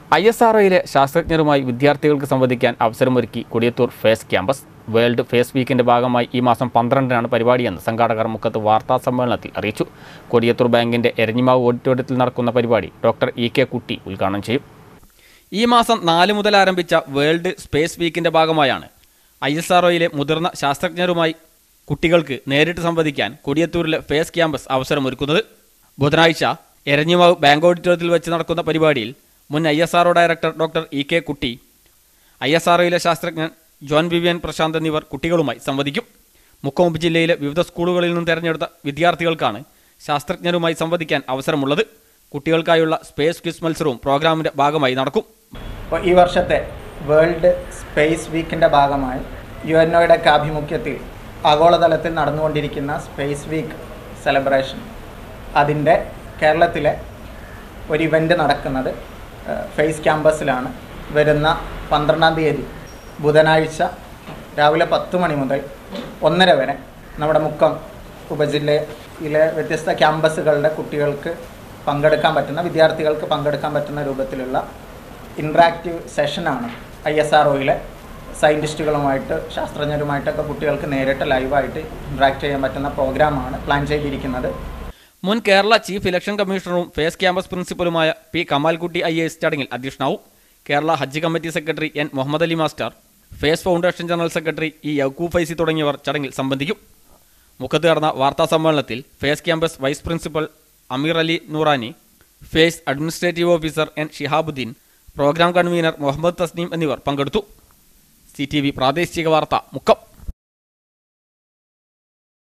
I S R ശാസ്ത്രജ്ഞരുമായി വിദ്യാർത്ഥികൾക്ക് സംവദിക്കാൻ അവസരമൊരുക്കി Kodiyathur face campus world face വീക്കിന്റെ ഭാഗമായി ഈ മാസം പന്ത്രണ്ടിനാണ് പരിപാടിയെന്ന് സംഘാടകർ മുഖത്ത് വാർത്താ സമ്മേളനത്തിൽ അറിയിച്ചു കൊടിയത്തൂർ ബാങ്കിന്റെ എരഞ്ഞിമാവ് ഓഡിറ്റോറിയത്തിൽ നടക്കുന്ന പരിപാടി ഡോക്ടർ ഇ കെ കുട്ടി ഉദ്ഘാടനം ചെയ്യും ഈ മാസം നാല് മുതൽ ആരംഭിച്ച വേൾഡ് സ്പേസ് വീക്കിന്റെ ഭാഗമായാണ് ഐ എസ് ആർ മുതിർന്ന ശാസ്ത്രജ്ഞരുമായി കുട്ടികൾക്ക് നേരിട്ട് സംവദിക്കാൻ കൊടിയത്തൂരിലെ ഫേസ് ക്യാമ്പസ് അവസരമൊരുക്കുന്നത് ബുധനാഴ്ച എരഞ്ഞിമാവ് ബാങ്ക് ഓഡിറ്റോറിയത്തിൽ വെച്ച് നടക്കുന്ന പരിപാടിയിൽ മുൻ I S R director doctor E K Kutty I S R ശാസ്ത്രജ്ഞൻ ജോൺ വിവിയൻ പ്രശാന്ത് എന്നിവർ കുട്ടികളുമായി സംവദിക്കും മുക്കമുമ്പ് ജില്ലയിലെ വിവിധ സ്കൂളുകളിൽ നിന്നും തെരഞ്ഞെടുത്ത വിദ്യാർത്ഥികൾക്കാണ് ശാസ്ത്രജ്ഞരുമായി സംവദിക്കാൻ അവസരമുള്ളത് കുട്ടികൾക്കായുള്ള സ്പേസ് ക്വിസ് മത്സരവും പ്രോഗ്രാമിന്റെ ഭാഗമായി നടക്കും അപ്പോൾ ഈ വർഷത്തെ വേൾഡ് സ്പേസ് വീക്കിൻ്റെ ഭാഗമായി യു എൻ ഒയുടെ ആഭിമുഖ്യത്തിൽ ആഗോളതലത്തിൽ നടന്നുകൊണ്ടിരിക്കുന്ന സ്പേസ് വീക്ക് സെലിബ്രേഷൻ അതിൻ്റെ കേരളത്തിലെ ഒരു ഇവൻ്റ് നടക്കുന്നത് ഏഹ്, ഫേസ് ക്യാമ്പസിലാണ് വരുന്ന പന്ത്രണ്ടാം തീയതി ബുധനാഴ്ച രാവിലെ പത്ത് മണി മുതൽ ഒന്നര വരെ നമ്മുടെ മുക്കം ഉപജില്ലയിലെ വ്യത്യസ്ത ക്യാമ്പസുകളുടെ കുട്ടികൾക്ക് പങ്കെടുക്കാൻ പറ്റുന്ന വിദ്യാർത്ഥികൾക്ക് പങ്കെടുക്കാൻ പറ്റുന്ന രൂപത്തിലുള്ള ഇൻട്രാക്റ്റീവ് സെഷനാണ് ഐ എസ് ആർ ഒയിലെ സയൻറ്റിസ്റ്റുകളുമായിട്ട് ശാസ്ത്രജ്ഞരുമായിട്ടൊക്കെ കുട്ടികൾക്ക് നേരിട്ട് ലൈവായിട്ട് ഇൻട്രാക്ട് ചെയ്യാൻ പറ്റുന്ന പ്രോഗ്രാമാണ് പ്ലാൻ ചെയ്തിരിക്കുന്നത് മുൻ കേരള ചീഫ് ഇലക്ഷൻ കമ്മീഷണറും ഫേസ് ക്യാമ്പസ് പ്രിൻസിപ്പലുമായ പി കമാൽകുട്ടി ഐ എസ് ചടങ്ങിൽ അധ്യക്ഷനാവും Kerala Hajj committee secretary N Muhammad Ali master face foundation general secretary E Yakub Faizi തുടങ്ങിയവർ ചടങ്ങിൽ സംബന്ധിക്കും മുഖത്ത് നടന്ന വാർത്താ സമ്മേളനത്തിൽ face campus vice principal Amir Ali Noorani face administrative officer N Shihabuddin program convener Muhammad Tasneem എന്നിവർ പങ്കെടുത്തു സി ടി വി പ്രാദേശിക വാർത്ത മുക്കം